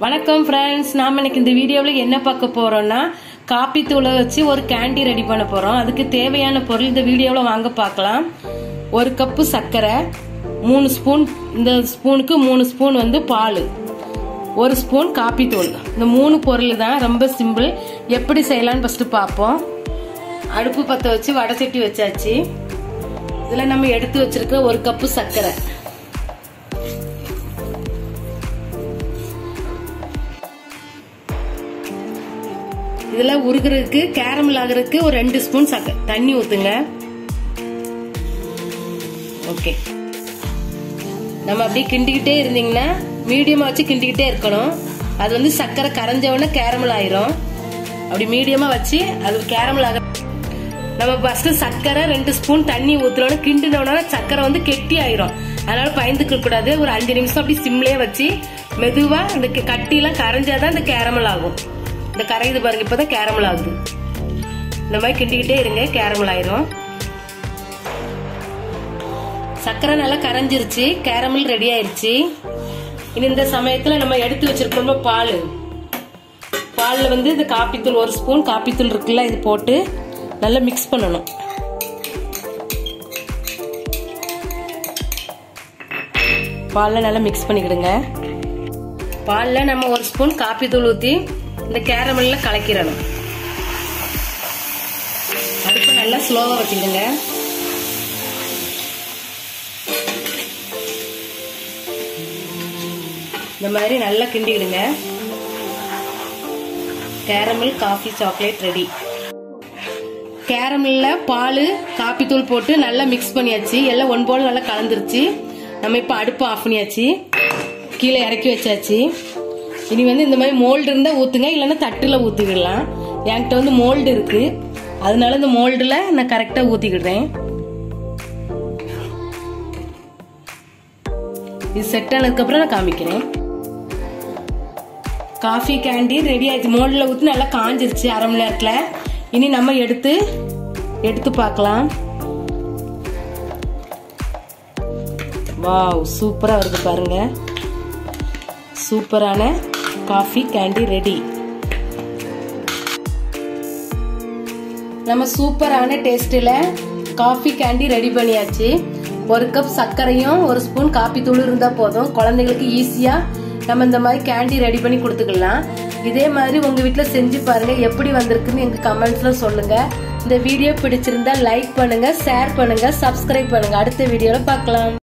வணக்கம் ஃப்ரெண்ட்ஸ் நாம இன்னைக்கு இந்த வீடியோவில் என்ன பார்க்க போறோம்னா காப்பி தூளை வச்சு ஒரு கேண்டி ரெடி பண்ண போறோம் அதுக்கு தேவையான பொருள் இந்த வீடியோவில் வாங்க பார்க்கலாம் ஒரு கப்பு சர்க்கரை மூணு ஸ்பூன் இந்த ஸ்பூனுக்கு மூணு ஸ்பூன் வந்து பால் ஒரு ஸ்பூன் காப்பி தூள் இந்த மூணு பொருள் தான் ரொம்ப சிம்பிள் எப்படி செய்யலாம்னு ஃபர்ஸ்ட் பார்ப்போம் அடுப்பு பற்ற வச்சு வடை சட்டி வச்சாச்சு இதில் நம்ம எடுத்து வச்சிருக்க ஒரு கப்பு சர்க்கரை இதுல உருகிறதுக்கு கேரமல் ஆகிறதுக்கு ஒரு ரெண்டு ஸ்பூன் சக்க தண்ணி ஊத்துங்க ஓகே நம்ம அப்படியே கிண்டிக்கிட்டே இருந்தீங்கன்னா மீடியமா வச்சு கிண்டிக்கிட்டே இருக்கணும் அது வந்து சர்க்கரை கரைஞ்ச உடனே கேரமல் ஆயிரும் அப்படி மீடியமா வச்சு அது கேரமல் ஆக நம்ம ஃபர்ஸ்ட் சர்க்கரை ரெண்டு ஸ்பூன் தண்ணி ஊத்துனோட கிண்டினோட சர்க்கரை வந்து கெட்டி ஆயிரும் அதனால பயந்துக்க கூடாது ஒரு அஞ்சு நிமிஷம் அப்படி சிம்லயே வச்சு மெதுவா இந்த கட்டிலாம் கரைஞ்சாதான் இந்த கேரமல் ஆகும் இந்த கரையுது பாருங்க இப்பதான் கேரமல் ஆகுது இந்த மாதிரி கிண்டிக்கிட்டே இருங்க கேரமல் ஆயிரும் சர்க்கரை நல்லா கரைஞ்சிருச்சு கேரமல் ரெடி ஆயிருச்சு இனி இந்த சமயத்துல நம்ம எடுத்து வச்சிருக்கோம் பால் பால்ல வந்து இந்த காப்பித்தூள் ஒரு ஸ்பூன் காப்பித்தூள் இருக்குல்ல இது போட்டு நல்லா மிக்ஸ் பண்ணணும் பாலில் நல்லா மிக்ஸ் பண்ணிக்கிடுங்க பாலில் நம்ம ஒரு ஸ்பூன் காப்பி தூள் ஊற்றி இந்த கேரமல்ல கலக்கிடணும் அடுப்பு நல்லா ஸ்லோவாக வச்சுக்கிடுங்க இந்த மாதிரி நல்லா கிண்டிக்கிடுங்க கேரமல் காஃபி சாக்லேட் ரெடி கேரமல்ல பால் காப்பி தூள் போட்டு நல்லா மிக்ஸ் பண்ணியாச்சு எல்லாம் ஒன் போல் நல்லா கலந்துருச்சு நம்ம இப்போ அடுப்பு ஆஃப் பண்ணியாச்சு கீழே இறக்கி வச்சாச்சு இனி வந்து இந்த மாதிரி மோல்டு இருந்தால் ஊற்றுங்க இல்லைன்னா தட்டில் ஊற்றிக்கிடலாம் என்கிட்ட வந்து மோல்டு இருக்கு அதனால இந்த மோல்டில் நான் கரெக்டாக ஊற்றிக்கிடுறேன் இது செட் ஆனதுக்கப்புறம் நான் காமிக்கிறேன் காஃபி கேண்டி ரெடி ஆயிடுச்சு மோல்டில் ஊற்றி நல்லா காஞ்சிருச்சு அரை மணி நேரத்தில் இனி நம்ம எடுத்து எடுத்து பார்க்கலாம் வாவ் சூப்பராக வருது பாருங்க சூப்பரான காஃபி கேண்டி ரெடி நம்ம சூப்பரான டேஸ்டில் காஃபி கேண்டி ரெடி பண்ணியாச்சு ஒரு கப் சர்க்கரையும் ஒரு ஸ்பூன் காப்பி தூள் இருந்தால் போதும் குழந்தைங்களுக்கு ஈஸியாக நம்ம இந்த மாதிரி கேண்டி ரெடி பண்ணி கொடுத்துக்கலாம் இதே மாதிரி உங்க வீட்டில் செஞ்சு பாருங்க எப்படி வந்திருக்குன்னு எங்க கமெண்ட்ஸ்ல சொல்லுங்க இந்த வீடியோ பிடிச்சிருந்தா லைக் பண்ணுங்க ஷேர் பண்ணுங்க சப்ஸ்கிரைப் பண்ணுங்க அடுத்த வீடியோல பார்க்கலாம்